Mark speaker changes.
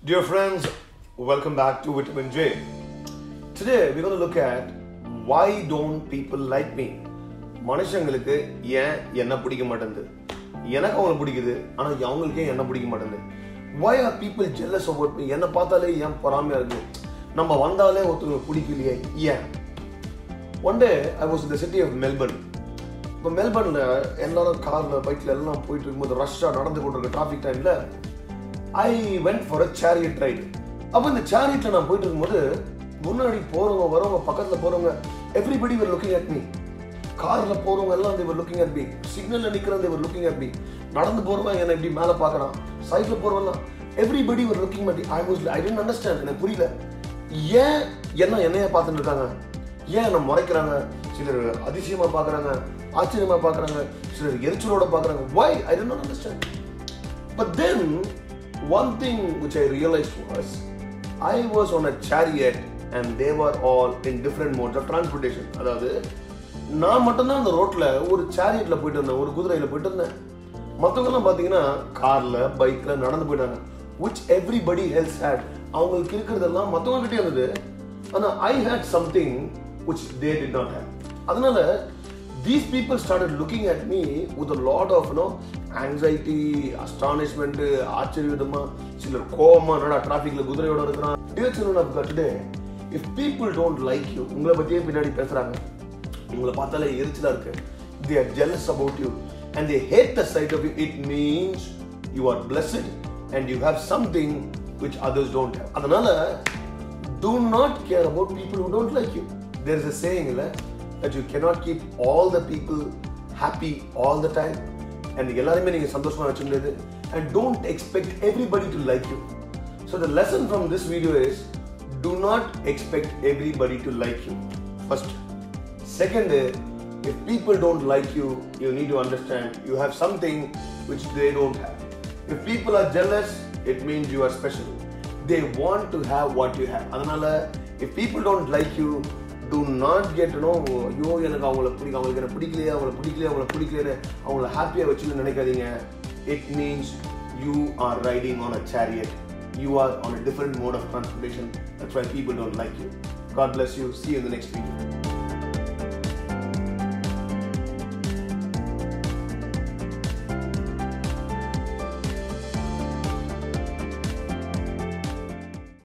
Speaker 1: Dear friends, welcome back to Vitamin J. Today we're going to look at why don't people like me? மனுஷங்களுக்கு ஏன் என்ன பிடிக்க மாட்டேங்குது எனக்கு அவங்களை பிடிக்குது ஆனா அவங்களுக்கு ஏன் என்ன பிடிக்க மாட்டேங்குது why are people jealous about me என்ன பார்த்தாலே ஏன் பொறாமையா இருக்கு நம்ம வந்தாலே ஒருத்தவங்களுக்கு பிடிக்கலையே ஏன் ஒன் டே ஐ வாஸ் இந்த சிட்டி ஆஃப் மெல்பர்ன் இப்போ மெல்பர்னில் எல்லாரும் காரில் பைக்கில் எல்லாம் போயிட்டு இருக்கும்போது ரஷ்ஷாக நடந்து கொண்டிருக்க டிராஃபிக் டைமில் I went for a chariot ride அப்போ இந்த சேரியட்டில் நான் போயிட்டு இருக்கும்போது முன்னாடி போகிறவங்க வரவங்க பக்கத்தில் போகிறவங்க everybody were looking at me காரில் போகிறவங்க எல்லாம் தேவர் லுக்கிங் அட் மீ சிக்னலில் நிற்கிறவங்க தேவர் லுக்கிங் அட் மீ நடந்து போகிறவங்க என்னை இப்படி மேலே பார்க்குறான் சைடில் போகிறவங்கலாம் everybody were looking at I was I didn't understand எனக்கு புரியல ஏன் என்ன என்னைய பார்த்துட்டு இருக்காங்க ஏன் என்ன முறைக்கிறாங்க சிலர் அதிசயமா பார்க்கறாங்க ஆச்சரியமா பார்க்கறாங்க சிலர் எரிச்சலோட பார்க்கறாங்க why i did not understand but then one thing which i realized was i was on a chariot and they were all in different modes of transportation அதாவது நான் மட்டும்தான் அந்த ரோட்ல ஒரு சேரியட்ல போயிட்டு இருந்தேன் ஒரு குதிரையில போயிட்டு இருந்தேன் மற்றவங்க எல்லாம் பாத்தீங்கன்னா கார்ல பைக்ல நடந்து போயிட்டாங்க which everybody else had அவங்களுக்கு இருக்கிறதெல்லாம் மற்றவங்க கிட்டே இருந்தது ஆனா I hate something which they did not have அதனால these people started looking at me with a lot of you know anxiety astonishment ஆச்சரியமா சிலர் கோவமா என்னடா டிராஃபிக்ல குதிரையோட இருக்கிறான் dear children of God today if people don't like you உங்களை பத்தியே பின்னாடி பேசுறாங்க உங்களை பார்த்தாலே எரிச்சலா இருக்கு they are jealous about you and they hate the sight of you it means you are blessed and you have something which others don't have அதனால do not care about people who don't like you there is a saying இல்ல that you cannot keep all the people happy all the time and எல்லாருமே நீங்க சந்தோஷமா வச்சுக்க முடியாது and don't expect everybody to like you so the lesson from this video is do not expect everybody to like you first second if people don't like you you need to understand you have something which they don't have if people are jealous it means you are special they want to have what you have அதனால if people don't like you do not get to know ஐயோ எனக்கு அவங்கள பிடிக்கும் அவங்களுக்கு என்ன பிடிக்கலையே அவங்கள பிடிக்கலையே அவங்கள பிடிக்கலையே அவங்கள ஹாப்பியாக வச்சுன்னு நினைக்காதீங்க it means you are riding on a chariot you are on a different mode of transportation that's why people don't like you god bless you see you in the next video